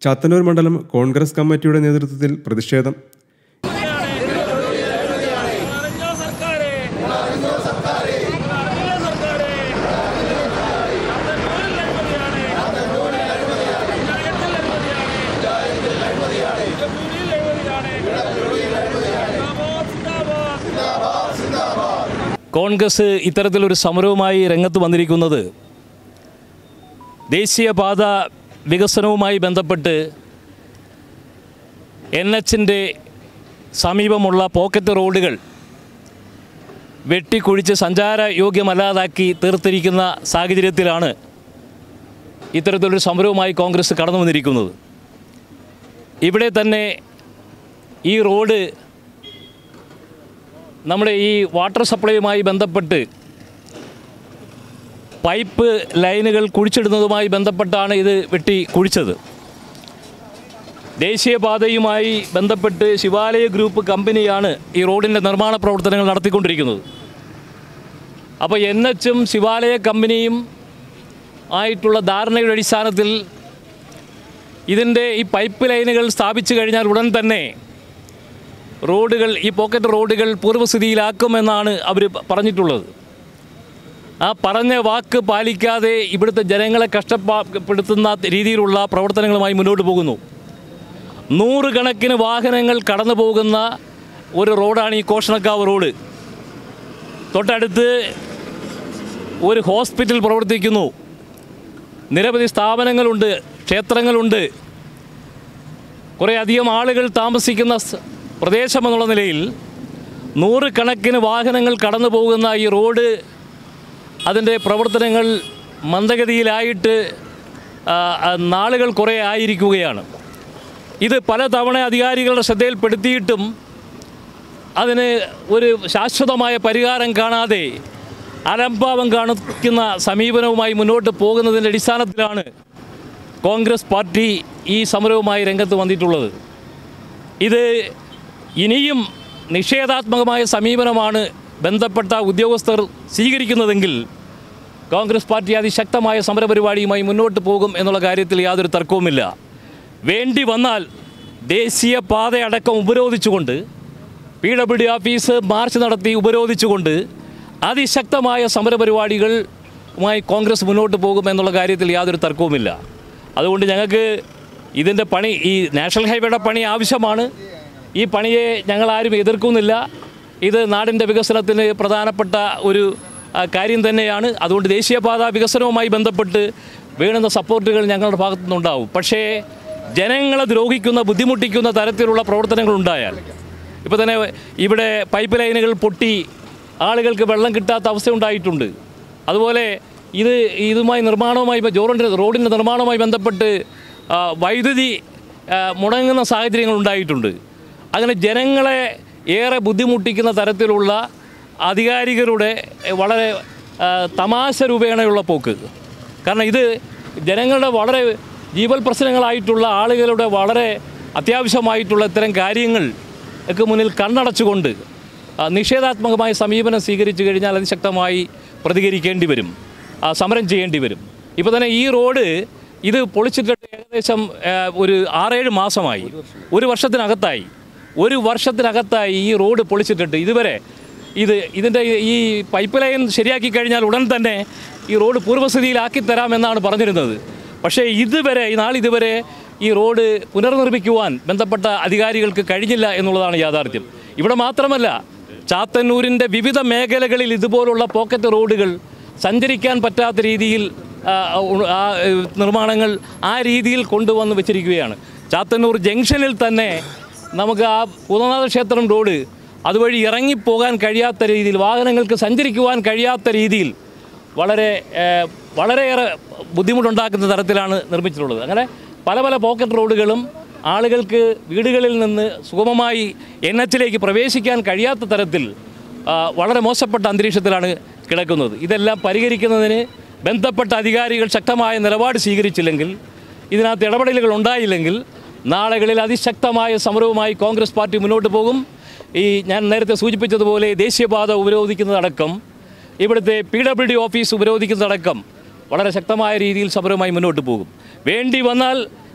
ചാത്തന്നൂർ മണ്ഡലം കോൺഗ്രസ് കമ്മിറ്റിയുടെ നേതൃത്വത്തിൽ പ്രതിഷേധം അറിഞ്ഞോ സർക്കാരെ അറിഞ്ഞോ സർക്കാരെ അറിഞ്ഞോ സർക്കാരെ അതെന്നൂരിൽ അഴിമതിയാണ് പഞ്ചായത്തിൽ അഴിമതിയാണ് ഇടപൂരിൽ അഴിമതിയാണ് സിന്ദാബാദ് സിന്ദാബാദ് കോൺഗ്രസ് ഇത്തരത്തിലൊരു സമരവുമായി രംഗത്ത് വന്നിരിക്കുന്നത് ദേശീയപാത വികസനവുമായി ബന്ധപ്പെട്ട് എൻ എച്ചിൻ്റെ സമീപമുള്ള പോക്കറ്റ് റോഡുകൾ വെട്ടിക്കുഴിച്ച് സഞ്ചാര യോഗ്യമല്ലാതാക്കി തീർത്തിരിക്കുന്ന സാഹചര്യത്തിലാണ് ഇത്തരത്തിലൊരു സമരവുമായി കോൺഗ്രസ് കടന്നു വന്നിരിക്കുന്നത് ഇവിടെ തന്നെ ഈ റോഡ് നമ്മുടെ ഈ വാട്ടർ സപ്ലൈയുമായി ബന്ധപ്പെട്ട് പൈപ്പ് ലൈനുകൾ കുഴിച്ചിടുന്നതുമായി ബന്ധപ്പെട്ടാണ് ഇത് വെട്ടി കുഴിച്ചത് ദേശീയപാതയുമായി ബന്ധപ്പെട്ട് ശിവാലയ ഗ്രൂപ്പ് കമ്പനിയാണ് ഈ റോഡിൻ്റെ നിർമ്മാണ പ്രവർത്തനങ്ങൾ നടത്തിക്കൊണ്ടിരിക്കുന്നത് അപ്പോൾ എൻ എച്ചും ശിവാലയ കമ്പനിയും ആയിട്ടുള്ള ധാരണയുടെ അടിസ്ഥാനത്തിൽ ഇതിൻ്റെ ഈ പൈപ്പ് ലൈനുകൾ സ്ഥാപിച്ചു കഴിഞ്ഞാൽ ഉടൻ തന്നെ റോഡുകൾ ഈ പോക്കറ്റ് റോഡുകൾ പൂർവ്വസ്ഥിതിയിലാക്കുമെന്നാണ് അവർ പറഞ്ഞിട്ടുള്ളത് ആ പറഞ്ഞ വാക്ക് പാലിക്കാതെ ഇവിടുത്തെ ജനങ്ങളെ കഷ്ടപ്പെടുത്തുന്ന രീതിയിലുള്ള പ്രവർത്തനങ്ങളുമായി മുന്നോട്ട് പോകുന്നു നൂറുകണക്കിന് വാഹനങ്ങൾ കടന്നു പോകുന്ന ഒരു റോഡാണ് ഈ കോഷണക്കാവ് റോഡ് തൊട്ടടുത്ത് ഒരു ഹോസ്പിറ്റൽ പ്രവർത്തിക്കുന്നു നിരവധി സ്ഥാപനങ്ങളുണ്ട് ക്ഷേത്രങ്ങളുണ്ട് കുറേ അധികം ആളുകൾ താമസിക്കുന്ന സ് പ്രദേശമെന്നുള്ള നിലയിൽ നൂറുകണക്കിന് വാഹനങ്ങൾ കടന്നു പോകുന്ന ഈ റോഡ് അതിൻ്റെ പ്രവർത്തനങ്ങൾ മന്ദഗതിയിലായിട്ട് ആ, ആ, നാളുകൾ കുറേ ആയിരിക്കുകയാണ് ഇത് പലതവണ അധികാരികളുടെ ശ്രദ്ധയിൽപ്പെടുത്തിയിട്ടും അതിന് ഒരു ശാശ്വതമായ പരിഹാരം കാണാതെ അലംഭാവം കാണിക്കുന്ന സമീപനവുമായി മുന്നോട്ട് പോകുന്നതിൻ്റെ അടിസ്ഥാനത്തിലാണ് കോൺഗ്രസ് പാർട്ടി ഈ സമരവുമായി രംഗത്ത് വന്നിട്ടുള്ളത് ഇത് ഇനിയും നിഷേധാത്മകമായ സമീപനമാണ് ബന്ധപ്പെട്ട ഉദ്യോഗസ്ഥർ സ്വീകരിക്കുന്നതെങ്കിൽ കോൺഗ്രസ് പാർട്ടി അതിശക്തമായ സമരപരിപാടിയുമായി മുന്നോട്ട് പോകും എന്നുള്ള കാര്യത്തിൽ യാതൊരു തർക്കവുമില്ല വേണ്ടി വന്നാൽ ദേശീയ പാതയടക്കം ഉപരോധിച്ചുകൊണ്ട് P W D office march നടത്തി ഉപരോധിച്ചുകൊണ്ട് അതിശക്തമായ സമരപരിപാടികളുമായി കോൺഗ്രസ് മുന്നോട്ട് പോകും എന്നുള്ള കാര്യത്തിൽ യാതൊരു തർക്കവുമില്ല അതുകൊണ്ട് ഞങ്ങൾക്ക് ഇതിൻ്റെ പണി ഈ നാഷണൽ ഹൈവേയുടെ പണി ആവശ്യമാണ് ഈ പണിയെ ഞങ്ങളാരും എതിർക്കുന്നില്ല ഇത് നാടിൻ്റെ വികസനത്തിന് പ്രധാനപ്പെട്ട ഒരു ആ, കാര്യം തന്നെയാണ് അതുകൊണ്ട് ദേശീയപാത വികസനവുമായി ബന്ധപ്പെട്ട് വേണ്ടുന്ന സപ്പോർട്ടുകൾ ഞങ്ങളുടെ ഭാഗത്തു നിന്നുണ്ടാവും പക്ഷേ ജനങ്ങളെ ദ്രോഹിക്കുന്ന ബുദ്ധിമുട്ടിക്കുന്ന തരത്തിലുള്ള പ്രവർത്തനങ്ങൾ ഉണ്ടായാൽ ഇപ്പോൾ തന്നെ ഇവിടെ പൈപ്പ് ലൈനുകൾ പൊട്ടി ആളുകൾക്ക് വെള്ളം കിട്ടാത്ത അവസ്ഥ ഉണ്ടായിട്ടുണ്ട് അതുപോലെ ഇത് ഇതുമായി നിർമ്മാണവുമായി ഇപ്പോൾ ജോറിൻ്റെ റോഡിൻ്റെ നിർമ്മാണവുമായി ബന്ധപ്പെട്ട് ആ, വൈദ്യുതി ആ, മുടങ്ങുന്ന സാഹചര്യങ്ങൾ ഉണ്ടായിട്ടുണ്ട് അങ്ങനെ ജനങ്ങളെ ഏറെ ബുദ്ധിമുട്ടിക്കുന്ന തരത്തിലുള്ള അധികാരികളുടെ വളരെ ആ, തമാശ രൂപേണയുള്ള പോക്ക് കാരണം ഇത് ജനങ്ങളുടെ വളരെ ജീവൽ പ്രശ്നങ്ങളായിട്ടുള്ള ആളുകളുടെ വളരെ അത്യാവശ്യമായിട്ടുള്ള ഇത്തരം കാര്യങ്ങൾ ഒക്കെ മുന്നിൽ കണ്ണടച്ചുകൊണ്ട് ആ, നിഷേധാത്മകമായ സമീപനം സ്വീകരിച്ചു കഴിഞ്ഞാൽ അതിശക്തമായി പ്രതികരിക്കേണ്ടി വരും ആ, സമരം ചെയ്യേണ്ടി വരും ഇപ്പോൾ തന്നെ ഈ റോഡ് ഇത് പൊളിച്ചിട്ടിട്ട് ഏകദേശം ആ, ഒരു ആറേഴ് മാസമായി ഒരു വർഷത്തിനകത്തായി ഒരു വർഷത്തിനകത്തായി ഈ റോഡ് പൊളിച്ചിട്ടിട്ട് ഇതുവരെ ഇത് ഇതിൻ്റെ ഈ പൈപ്പ് ലൈൻ ശരിയാക്കി കഴിഞ്ഞാൽ ഉടൻ തന്നെ ഈ റോഡ് പൂർവ്വസ്ഥിതിയിലാക്കി തരാമെന്നാണ് പറഞ്ഞിരുന്നത് പക്ഷേ ഇതുവരെ ഈ നാളിതുവരെ ഈ റോഡ് പുനർനിർമ്മിക്കുവാൻ ബന്ധപ്പെട്ട അധികാരികൾക്ക് കഴിഞ്ഞില്ല എന്നുള്ളതാണ് യാഥാർത്ഥ്യം ഇവിടെ മാത്രമല്ല ചാത്തന്നൂരിൻ്റെ വിവിധ മേഖലകളിൽ ഇതുപോലുള്ള പോക്കറ്റ് റോഡുകൾ സഞ്ചരിക്കാൻ പറ്റാത്ത രീതിയിൽ ആ, ഉ- ആ ഏ, നിർമ്മാണങ്ങൾ ആ രീതിയിൽ കൊണ്ടുവന്ന് വെച്ചിരിക്കുകയാണ് ചാത്തന്നൂർ ജംഗ്ഷനിൽ തന്നെ നമുക്ക് ആ പൂതനാഥ ക്ഷേത്രം റോഡ് അതുവഴി ഇറങ്ങിപ്പോകാൻ കഴിയാത്ത രീതിയിൽ വാഹനങ്ങൾക്ക് സഞ്ചരിക്കുവാൻ കഴിയാത്ത രീതിയിൽ വളരെ ഏഹ്, വളരെയേറെ ബുദ്ധിമുട്ടുണ്ടാക്കുന്ന തരത്തിലാണ് നിർമ്മിച്ചിട്ടുള്ളത് അങ്ങനെ പല പല പോക്കറ്റ് റോഡുകളും ആളുകൾക്ക് വീടുകളിൽ നിന്ന് സുഗമമായി എൻ എച്ചിലേക്ക് പ്രവേശിക്കാൻ കഴിയാത്ത തരത്തിൽ ആ, വളരെ മോശപ്പെട്ട അന്തരീക്ഷത്തിലാണ് കിടക്കുന്നത് ഇതെല്ലാം പരിഹരിക്കുന്നതിന് ബന്ധപ്പെട്ട അധികാരികൾ ശക്തമായ നിലപാട് സ്വീകരിച്ചില്ലെങ്കിൽ ഇതിനകത്ത് ഇടപെടലുകൾ ഉണ്ടായില്ലെങ്കിൽ നാളുകളിൽ അതിശക്തമായ സമരവുമായി കോൺഗ്രസ് പാർട്ടി മുന്നോട്ട് പോകും ഈ ഞാൻ നേരത്തെ സൂചിപ്പിച്ചതുപോലെ ദേശീയപാത ഉപരോധിക്കുന്നതടക്കം ഇവിടുത്തെ പി ഡബ്ല്യു ഡി ഓഫീസ് ഉപരോധിക്കുന്നതടക്കം വളരെ ശക്തമായ രീതിയിൽ സമരവുമായി മുന്നോട്ട് പോകും വേണ്ടി വന്നാൽ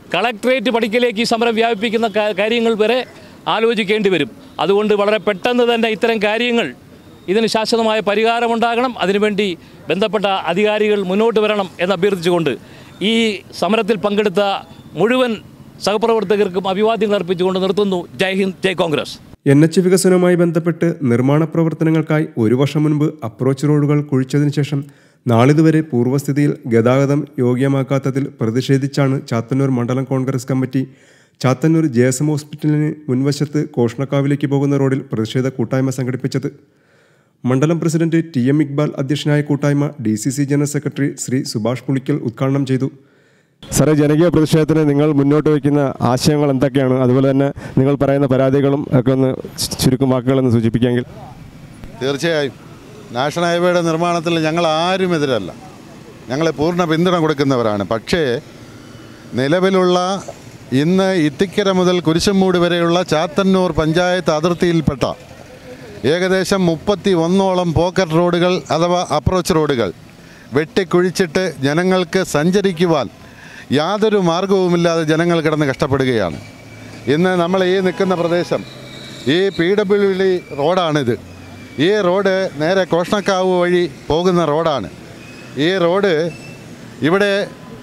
കളക്ട്രേറ്റ് പടിക്കലേക്ക് ഈ സമരം വ്യാപിപ്പിക്കുന്ന കാ- കാര്യങ്ങൾ വരെ ആലോചിക്കേണ്ടി വരും അതുകൊണ്ട് വളരെ പെട്ടെന്ന് തന്നെ ഇത്തരം കാര്യങ്ങൾ ഇതിന് ശാശ്വതമായ പരിഹാരമുണ്ടാകണം അതിനുവേണ്ടി ബന്ധപ്പെട്ട അധികാരികൾ മുന്നോട്ട് വരണം എന്ന് അഭ്യർത്ഥിച്ചുകൊണ്ട് ഈ സമരത്തിൽ പങ്കെടുത്ത മുഴുവൻ സഹപ്രവർത്തകർക്കും അഭിവാദ്യങ്ങൾ അർപ്പിച്ചുകൊണ്ട് നിർത്തുന്നു ജയ് ഹിന്ദ് ജയ് കോൺഗ്രസ് എൻ എച്ച് വികസനവുമായി ബന്ധപ്പെട്ട് നിർമ്മാണ പ്രവർത്തനങ്ങൾക്കായി ഒരു വർഷം മുൻപ് അപ്രോച്ച് റോഡുകൾ കുഴിച്ചതിനു ശേഷം നാളിതുവരെ പൂർവ്വസ്ഥിതിയിൽ ഗതാഗതം യോഗ്യമാക്കാത്തതിൽ പ്രതിഷേധിച്ചാണ് ചാത്തന്നൂർ മണ്ഡലം Congress committee Chathannur J S M ഹോസ്പിറ്റലിന് മുൻവശത്ത് കോഷ്ണക്കാവിലേക്ക് പോകുന്ന റോഡിൽ പ്രതിഷേധ കൂട്ടായ്മ സംഘടിപ്പിച്ചത് മണ്ഡലം പ്രസിഡന്റ് ടി എം ഇക്ബാൽ അധ്യക്ഷനായ കൂട്ടായ്മ D C C general secretary Shri Subhash Pulikkal ഉദ്ഘാടനം ചെയ്തു സാറേ ജനകീയ പ്രതിഷേധത്തിന് നിങ്ങൾ മുന്നോട്ട് വയ്ക്കുന്ന ആശയങ്ങൾ എന്തൊക്കെയാണ് അതുപോലെ തന്നെ നിങ്ങൾ പറയുന്ന പരാതികളും ഒക്കെ ഒന്ന് ചുരുക്കം വാക്കുകളൊന്ന് സൂചിപ്പിക്കാമെങ്കിൽ തീർച്ചയായും നാഷണൽ ഹൈവേയുടെ നിർമ്മാണത്തിൽ ഞങ്ങൾ ആരും എതിരല്ല ഞങ്ങൾ പൂർണ്ണ പിന്തുണ കൊടുക്കുന്നവരാണ് പക്ഷേ നിലവിലുള്ള ഇന്ന് ഇത്തിക്കര മുതൽ കുരിശുമൂട് വരെയുള്ള ചാത്തന്നൂർ പഞ്ചായത്ത് അതിർത്തിയിൽപ്പെട്ട ഏകദേശം മുപ്പത്തി ഒന്നോളം പോക്കറ്റ് റോഡുകൾ അഥവാ അപ്രോച്ച് റോഡുകൾ വെട്ടിക്കുഴിച്ചിട്ട് ജനങ്ങൾക്ക് സഞ്ചരിക്കുവാൻ യാതൊരു മാർഗവുമില്ലാതെ ജനങ്ങൾ കിടന്ന് കഷ്ടപ്പെടുകയാണ് ഇന്ന് നമ്മൾ ഈ നിൽക്കുന്ന പ്രദേശം ഈ പി ഡബ്ല്യു ഡി റോഡാണിത് ഈ റോഡ് നേരെ കോഷ്ണക്കാവ് വഴി പോകുന്ന റോഡാണ് ഈ റോഡ് ഇവിടെ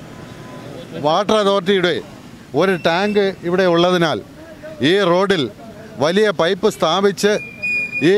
വാട്ടർ അതോറിറ്റിയുടെ ഒരു ടാങ്ക് ഇവിടെ ഉള്ളതിനാൽ ഈ റോഡിൽ വലിയ പൈപ്പ് സ്ഥാപിച്ച് ഈ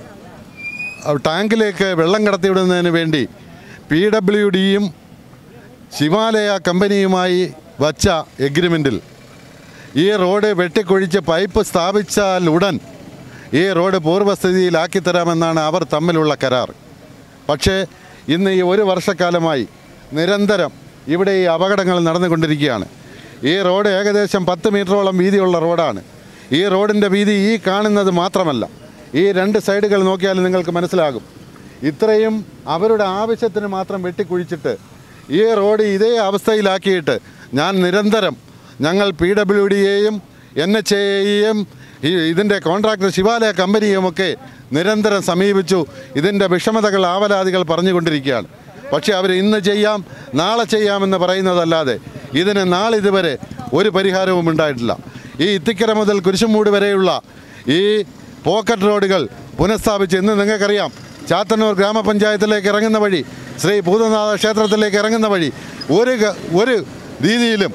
ടാങ്കിലേക്ക് വെള്ളം കടത്തിവിടുന്നതിന് വേണ്ടി പി ഡബ്ല്യു ഡിയും ശിവാലയ കമ്പനിയുമായി വച്ച എഗ്രിമെൻറ്റിൽ ഈ റോഡ് വെട്ടിക്കൊഴിച്ച് പൈപ്പ് സ്ഥാപിച്ചാൽ ഉടൻ ഈ റോഡ് പൂർവ്വസ്ഥിതിയിലാക്കി തരാമെന്നാണ് അവർ തമ്മിലുള്ള കരാർ പക്ഷേ ഇന്ന് ഈ ഒരു വർഷക്കാലമായി നിരന്തരം ഇവിടെ ഈ അപകടങ്ങൾ നടന്നുകൊണ്ടിരിക്കുകയാണ് ഈ റോഡ് ഏകദേശം പത്ത് മീറ്ററോളം വീതിയുള്ള റോഡാണ് ഈ റോഡിൻ്റെ വീതി ഈ കാണുന്നത് മാത്രമല്ല ഈ രണ്ട് സൈഡുകൾ നോക്കിയാൽ നിങ്ങൾക്ക് മനസ്സിലാകും ഇത്രയും അവരുടെ ആവശ്യത്തിന് മാത്രം വെട്ടിക്കുഴിച്ചിട്ട് ഈ റോഡ് ഇതേ അവസ്ഥയിലാക്കിയിട്ട് ഞാൻ നിരന്തരം ഞങ്ങൾ പി ഡബ്ല്യു ഡിയെയും എൻ എച്ച് എയെയും ഈ ഇതിൻ്റെ കോൺട്രാക്ടർ ശിവാലയ കമ്പനിയുമൊക്കെ നിരന്തരം സമീപിച്ചു ഇതിൻ്റെ വിഷമതകൾ ആവലാതികൾ പറഞ്ഞുകൊണ്ടിരിക്കുകയാണ് പക്ഷേ അവർ ഇന്ന് ചെയ്യാം നാളെ ചെയ്യാമെന്ന് പറയുന്നതല്ലാതെ ഇതിന് നാളിതുവരെ ഒരു പരിഹാരവും ഉണ്ടായിട്ടില്ല ഈ ഇത്തിക്കര മുതൽ കുരിശുമൂട് വരെയുള്ള ഈ പോക്കറ്റ് റോഡുകൾ പുനഃസ്ഥാപിച്ച് ഇന്ന് നിങ്ങൾക്കറിയാം ചാത്തന്നൂർ ഗ്രാമപഞ്ചായത്തിലേക്ക് ഇറങ്ങുന്ന വഴി ശ്രീ ഭൂതനാഥ ക്ഷേത്രത്തിലേക്ക് ഇറങ്ങുന്ന വഴി ഒരു ക- ഒരു രീതിയിലും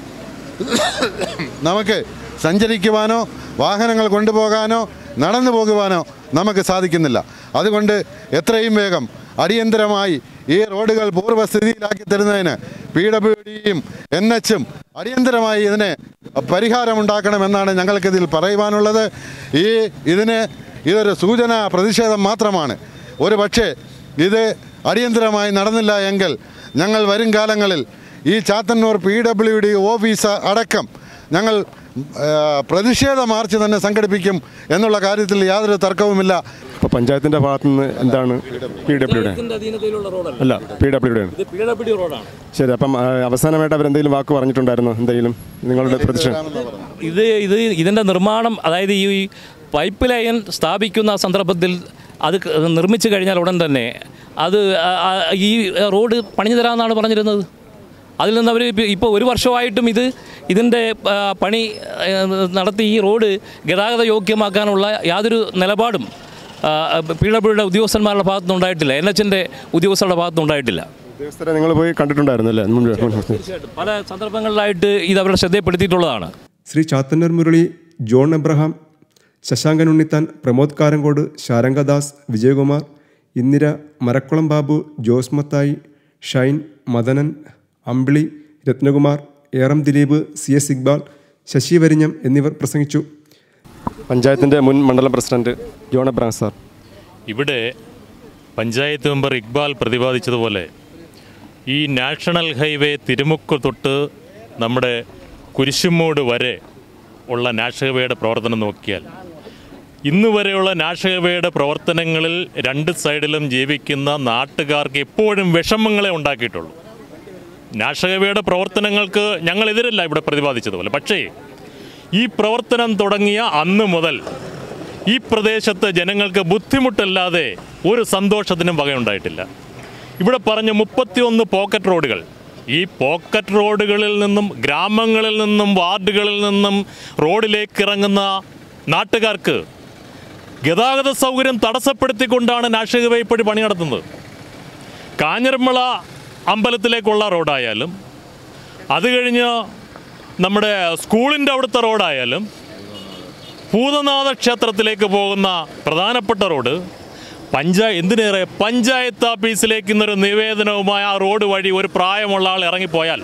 നമുക്ക് സഞ്ചരിക്കുവാനോ വാഹനങ്ങൾ കൊണ്ടുപോകാനോ നടന്നു പോകുവാനോ നമുക്ക് സാധിക്കുന്നില്ല അതുകൊണ്ട് എത്രയും വേഗം അടിയന്തരമായി ഈ റോഡുകൾ പൂർവ്വസ്ഥിതിയിലാക്കി തരുന്നതിന് പി ഡബ്ല്യു ഡിയും എൻ എച്ചും അടിയന്തരമായി ഇതിന് പരിഹാരമുണ്ടാക്കണമെന്നാണ് ഞങ്ങൾക്കിതിൽ പറയുവാനുള്ളത് ഈ ഇതിന് ഇതൊരു സൂചന പ്രതിഷേധം മാത്രമാണ് ഒരു പക്ഷേ ഇത് അടിയന്തരമായി നടന്നില്ല എങ്കിൽ ഞങ്ങൾ വരും കാലങ്ങളിൽ ഈ Chathannur P W D office അടക്കം ഞങ്ങൾ ആ, പ്രതിഷേധ മാർച്ച് തന്നെ സംഘടിപ്പിക്കും എന്നുള്ള കാര്യത്തിൽ യാതൊരു തർക്കവുമില്ല അപ്പോൾ പഞ്ചായത്തിൻ്റെ ഭാഗത്തു നിന്ന് എന്താണ് പി ഡബ്ല്യുടെ അധീനതയിലുള്ള റോഡല്ല അല്ല പി ഡബ്ല്യുടെ ആണ് ഇത് പി ഡബ്ല്യു റോഡാണ് ശരി അപ്പം ആ, അവസാനമായിട്ട് അവരെന്തെങ്കിലും വാക്ക് പറഞ്ഞിട്ടുണ്ടായിരുന്നോ എന്തെങ്കിലും നിങ്ങളുടെ പ്രതിഷേധം ഇത് ഇത് ഇതിൻ്റെ നിർമ്മാണം അതായത് ഈ പൈപ്പ് ലൈൻ സ്ഥാപിക്കുന്ന സന്ദർഭത്തിൽ അത് ക- നിർമ്മിച്ചു കഴിഞ്ഞാൽ ഉടൻ തന്നെ അത് ആ- ആ- ഈ റോഡ് പണിഞ്ഞു തരാമെന്നാണ് പറഞ്ഞിരുന്നത് അതിൽ നിന്ന് അവർ ഇപ്പോൾ ഒരു വർഷമായിട്ടും ഇത് ഇതിൻ്റെ ആ, പണി ആ, നടത്തി ഈ റോഡ് ഗതാഗത യോഗ്യമാക്കാനുള്ള യാതൊരു നിലപാടും പി ഡബ്ല്യുടെ ഉദ്യോഗസ്ഥന്മാരുടെ ഭാഗത്തുനിന്നുണ്ടായിട്ടില്ല എൻ എച്ചിൻ്റെ ഉദ്യോഗസ്ഥരുടെ ഭാഗത്തുനിന്നുണ്ടായിട്ടില്ല ഉദ്യോഗസ്ഥരെ നിങ്ങൾ പോയി കണ്ടിട്ടുണ്ടായിരുന്നു അല്ലേ മുൻപ് തീർച്ചയായിട്ടും പല സന്ദർഭങ്ങളിലായിട്ട് ഇത് അവരുടെ ശ്രദ്ധയിൽപ്പെടുത്തിയിട്ടുള്ളതാണ് ശ്രീ ചാത്തന്നൂർ മുരളി ജോൺ എബ്രഹാം ശശാങ്കൻ ഉണ്ണിത്താൻ പ്രമോദ് കാരങ്കോട് ശാരംഗദാസ് വിജയകുമാർ ഇന്ദിര മരക്കുളം ബാബു ജോസ് മത്തായി ഷൈൻ മദനൻ അമ്പിളി രത്നകുമാർ ഏറം ദിലീപ് സി എസ് ഇക്ബാൽ ശശി വരിഞ്ഞം എന്നിവർ പ്രസംഗിച്ചു പഞ്ചായത്തിൻ്റെ മുൻ മണ്ഡലം പ്രസിഡന്റ് ജോൺ എബ്രാം സാർ ഇവിടെ പഞ്ചായത്ത് മെമ്പർ ഇക്ബാൽ പ്രതിപാദിച്ചതുപോലെ ഈ നാഷണൽ ഹൈവേ തിരുമുക്ക് തൊട്ട് നമ്മുടെ കുരിശുമൂട് വരെ ഉള്ള നാഷണൽ ഹൈവേയുടെ പ്രവർത്തനം നോക്കിയാൽ ഇന്ന് വരെയുള്ള നാഷണൽ ഹൈവേയുടെ പ്രവർത്തനങ്ങളിൽ രണ്ട് സൈഡിലും ജീവിക്കുന്ന നാട്ടുകാർക്ക് എപ്പോഴും വിഷമങ്ങളെ ഉണ്ടാക്കിയിട്ടുള്ളൂ നാഷണൽ ഹൈവേയുടെ പ്രവർത്തനങ്ങൾക്ക് ഞങ്ങൾ എതിരല്ല ഇവിടെ പ്രതിപാദിച്ചതുപോലെ പക്ഷേ ഈ പ്രവർത്തനം തുടങ്ങിയ അന്ന് മുതൽ ഈ പ്രദേശത്ത് ജനങ്ങൾക്ക് ബുദ്ധിമുട്ടല്ലാതെ ഒരു സന്തോഷത്തിനും വകയുണ്ടായിട്ടില്ല ഇവിടെ പറഞ്ഞ മുപ്പത്തിയൊന്ന് പോക്കറ്റ് റോഡുകൾ ഈ പോക്കറ്റ് റോഡുകളിൽ നിന്നും ഗ്രാമങ്ങളിൽ നിന്നും വാർഡുകളിൽ നിന്നും റോഡിലേക്ക് ഇറങ്ങുന്ന നാട്ടുകാർക്ക് ഗതാഗത സൗകര്യം തടസ്സപ്പെടുത്തിക്കൊണ്ടാണ് നാഷണൽ ഹൈവേ ഇപ്പോഴും പണി നടത്തുന്നത് കാഞ്ഞിരമള അമ്പലത്തിലേക്കുള്ള റോഡായാലും അത് കഴിഞ്ഞ് നമ്മുടെ സ്കൂളിൻ്റെ അവിടുത്തെ റോഡായാലും ഭൂതനാഥ ക്ഷേത്രത്തിലേക്ക് പോകുന്ന പ്രധാനപ്പെട്ട റോഡ് പഞ്ചായ എന്തിനേറെ പഞ്ചായത്ത് ഓഫീസിലേക്ക് ഇന്നൊരു നിവേദനവുമായി ആ റോഡ് വഴി ഒരു പ്രായമുള്ള ആൾ ഇറങ്ങിപ്പോയാൽ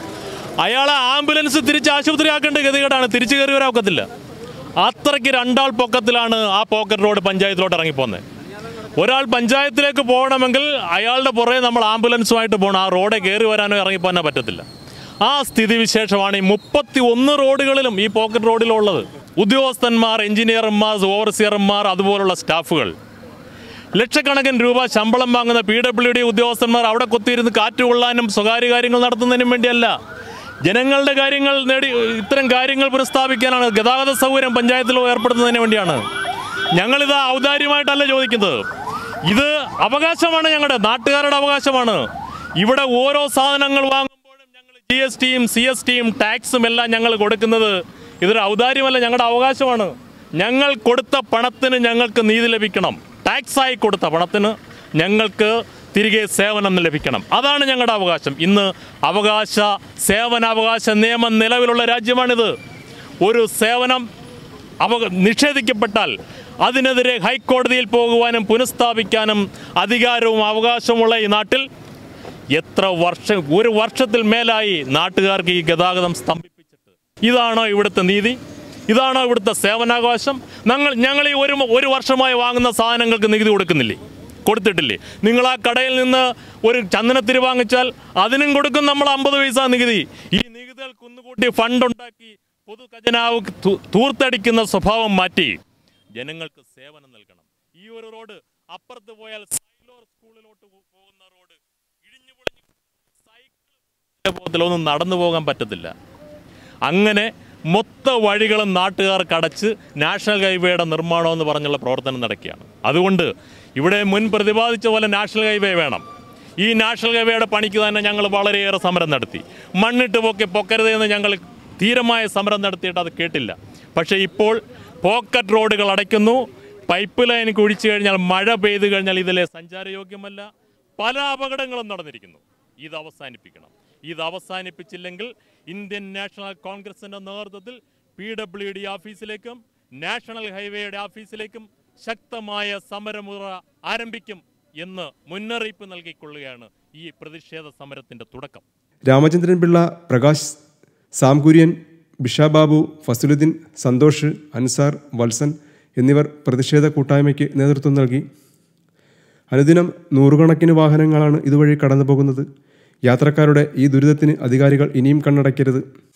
അയാളെ ആംബുലൻസ് തിരിച്ച് ആശുപത്രിയാക്കേണ്ട ഗതികേടാണ് തിരിച്ചു കയറി വരാൻ ഒക്കത്തില്ല അത്രയ്ക്ക് രണ്ടാൾ പൊക്കത്തിലാണ് ആ പോക്കറ്റ് റോഡ് പഞ്ചായത്തിലോട്ട് ഇറങ്ങിപ്പോകുന്നത് ഒരാൾ പഞ്ചായത്തിലേക്ക് പോകണമെങ്കിൽ അയാളുടെ പുറകെ നമ്മൾ ആംബുലൻസുമായിട്ട് പോകണം ആ റോഡ് കയറി വരാനോ ഇറങ്ങിപ്പോകാനോ പറ്റത്തില്ല ആ സ്ഥിതിവിശേഷമാണ് ഈ മുപ്പത്തി ഒന്ന് റോഡുകളിലും ഈ പോക്കറ്റ് റോഡിലുള്ളത് ഉദ്യോഗസ്ഥന്മാർ എഞ്ചിനീയർമാർ ഓവർസിയർമാർ അതുപോലുള്ള സ്റ്റാഫുകൾ ലക്ഷക്കണക്കിന് രൂപ ശമ്പളം വാങ്ങുന്ന പി ഡബ്ല്യു ഡി ഉദ്യോഗസ്ഥന്മാർ അവിടെ കൊത്തിയിരുന്ന് കാറ്റ് കൊള്ളാനും സ്വകാര്യ കാര്യങ്ങൾ നടത്തുന്നതിനും വേണ്ടിയല്ല ജനങ്ങളുടെ കാര്യങ്ങൾ നേടി ഇത്തരം കാര്യങ്ങൾ പുനഃസ്ഥാപിക്കാനാണ് ഗതാഗത സൗകര്യം പഞ്ചായത്തിൽ ഏർപ്പെടുത്തുന്നതിന് വേണ്ടിയാണ് ഞങ്ങളിത് ഔദാര്യമായിട്ടല്ല ചോദിക്കുന്നത് ഇത് അവകാശമാണ് ഞങ്ങളുടെ നാട്ടുകാരുടെ അവകാശമാണ് ഇവിടെ ഓരോ സാധനങ്ങൾ വാങ്ങുമ്പോഴും ഞങ്ങൾ ജി എസ് ടിയും സി എസ് ടിയും ടാക്സും എല്ലാം ഞങ്ങൾ കൊടുക്കുന്നത് ഇതൊരു ഔദാര്യമല്ല ഞങ്ങളുടെ അവകാശമാണ് ഞങ്ങൾ കൊടുത്ത പണത്തിന് ഞങ്ങൾക്ക് നീതി ലഭിക്കണം ടാക്സായി കൊടുത്ത പണത്തിന് ഞങ്ങൾക്ക് തിരികെ സേവനം ലഭിക്കണം അതാണ് ഞങ്ങളുടെ അവകാശം ഇന്ന് അവകാശ സേവനാവകാശ നിയമം നിലവിലുള്ള രാജ്യമാണിത് ഒരു സേവനം അവ നിഷേധിക്കപ്പെട്ടാൽ അതിനെതിരെ ഹൈക്കോടതിയിൽ പോകുവാനും പുനഃസ്ഥാപിക്കാനും അധികാരവും അവകാശമുള്ള ഈ നാട്ടിൽ എത്ര വർഷം ഒരു വർഷത്തിൽ മേലായി നാട്ടുകാർക്ക് ഈ ഗതാഗതം സ്തംഭിപ്പിച്ചിട്ട് ഇതാണോ ഇവിടുത്തെ നീതി ഇതാണോ ഇവിടുത്തെ സേവനാവകാശം ഞങ്ങൾ ഞങ്ങൾ ഈ ഒരു ഒരു വർഷമായി വാങ്ങുന്ന സാധനങ്ങൾക്ക് നികുതി കൊടുക്കുന്നില്ലേ കൊടുത്തിട്ടില്ലേ നിങ്ങൾ ആ കടയിൽ നിന്ന് ഒരു ചന്ദനത്തിരി വാങ്ങിച്ചാൽ അതിനും കൊടുക്കും നമ്മൾ അമ്പത് പൈസ നികുതി ഈ നികുതികൾ കുന്നുകൂട്ടി ഫണ്ട് ഉണ്ടാക്കി പൊതു ഖജനാവ് തു- തൂർത്തടിക്കുന്ന സ്വഭാവം മാറ്റി ജനങ്ങൾക്ക് സേവനം നൽകണം ഈ ഒരു റോഡ് അപ്പുറത്ത് പോയാൽ സൈലോർ സ്കൂളിലോട്ട് പോ- പോകുന്ന റോഡ് ഇടിഞ്ഞു പൊളിഞ്ഞ് സൈക്കിൾ പോകത്തില്ല ഒന്നും നടന്നു പോകാൻ പറ്റത്തില്ല അങ്ങനെ മൊത്ത വഴികളും നാട്ടുകാർക്ക് അടച്ച് നാഷണൽ ഹൈവേയുടെ നിർമ്മാണം എന്ന് പറഞ്ഞുള്ള പ്രവർത്തനം നടക്കുകയാണ് അതുകൊണ്ട് ഇവിടെ മുൻ പ്രതിപാദിച്ച പോലെ നാഷണൽ ഹൈവേ വേണം ഈ നാഷണൽ ഹൈവേയുടെ പണിക്ക് തന്നെ ഞങ്ങൾ വളരെയേറെ സമരം നടത്തി മണ്ണിട്ട് പൊക്കി പൊക്കരുത് എന്ന് ഞങ്ങൾ ധീരമായ സമരം നടത്തിയിട്ട് അത് കേട്ടില്ല പക്ഷേ ഇപ്പോൾ പോക്കറ്റ് റോഡുകൾ അടയ്ക്കുന്നു പൈപ്പ് ലൈൻ കുഴിച്ചു കഴിഞ്ഞാൽ മഴ പെയ്തു കഴിഞ്ഞാൽ ഇതിലെ സഞ്ചാരയോഗ്യമല്ല പല അപകടങ്ങളും നടന്നിരിക്കുന്നു ഇത് അവസാനിപ്പിക്കണം ഇത് അവസാനിപ്പിച്ചില്ലെങ്കിൽ ഇന്ത്യൻ നാഷണൽ കോൺഗ്രസിന്റെ നേതൃത്വത്തിൽ പി ഡബ്ല്യു ഡി ഓഫീസിലേക്കും നാഷണൽ ഹൈവേയുടെ ഓഫീസിലേക്കും ശക്തമായ സമരമുറ ആരംഭിക്കും എന്ന് മുന്നറിയിപ്പ് നൽകിക്കൊള്ളുകയാണ് ഈ പ്രതിഷേധ സമരത്തിന്റെ തുടക്കം രാമചന്ദ്രൻ പിള്ള പ്രകാശ് സാം കുര്യൻ ബിഷ ബാബു ഫസലുദ്ദീൻ സന്തോഷ് അൻസാർ വത്സൻ എന്നിവർ പ്രതിഷേധ കൂട്ടായ്മയ്ക്ക് നേതൃത്വം നൽകി അനുദിനം നൂറുകണക്കിന് വാഹനങ്ങളാണ് ഇതുവഴി കടന്നു പോകുന്നത് യാത്രക്കാരുടെ ഈ ദുരിതത്തിന് അധികാരികൾ ഇനിയും കണ്ണടയ്ക്കരുത്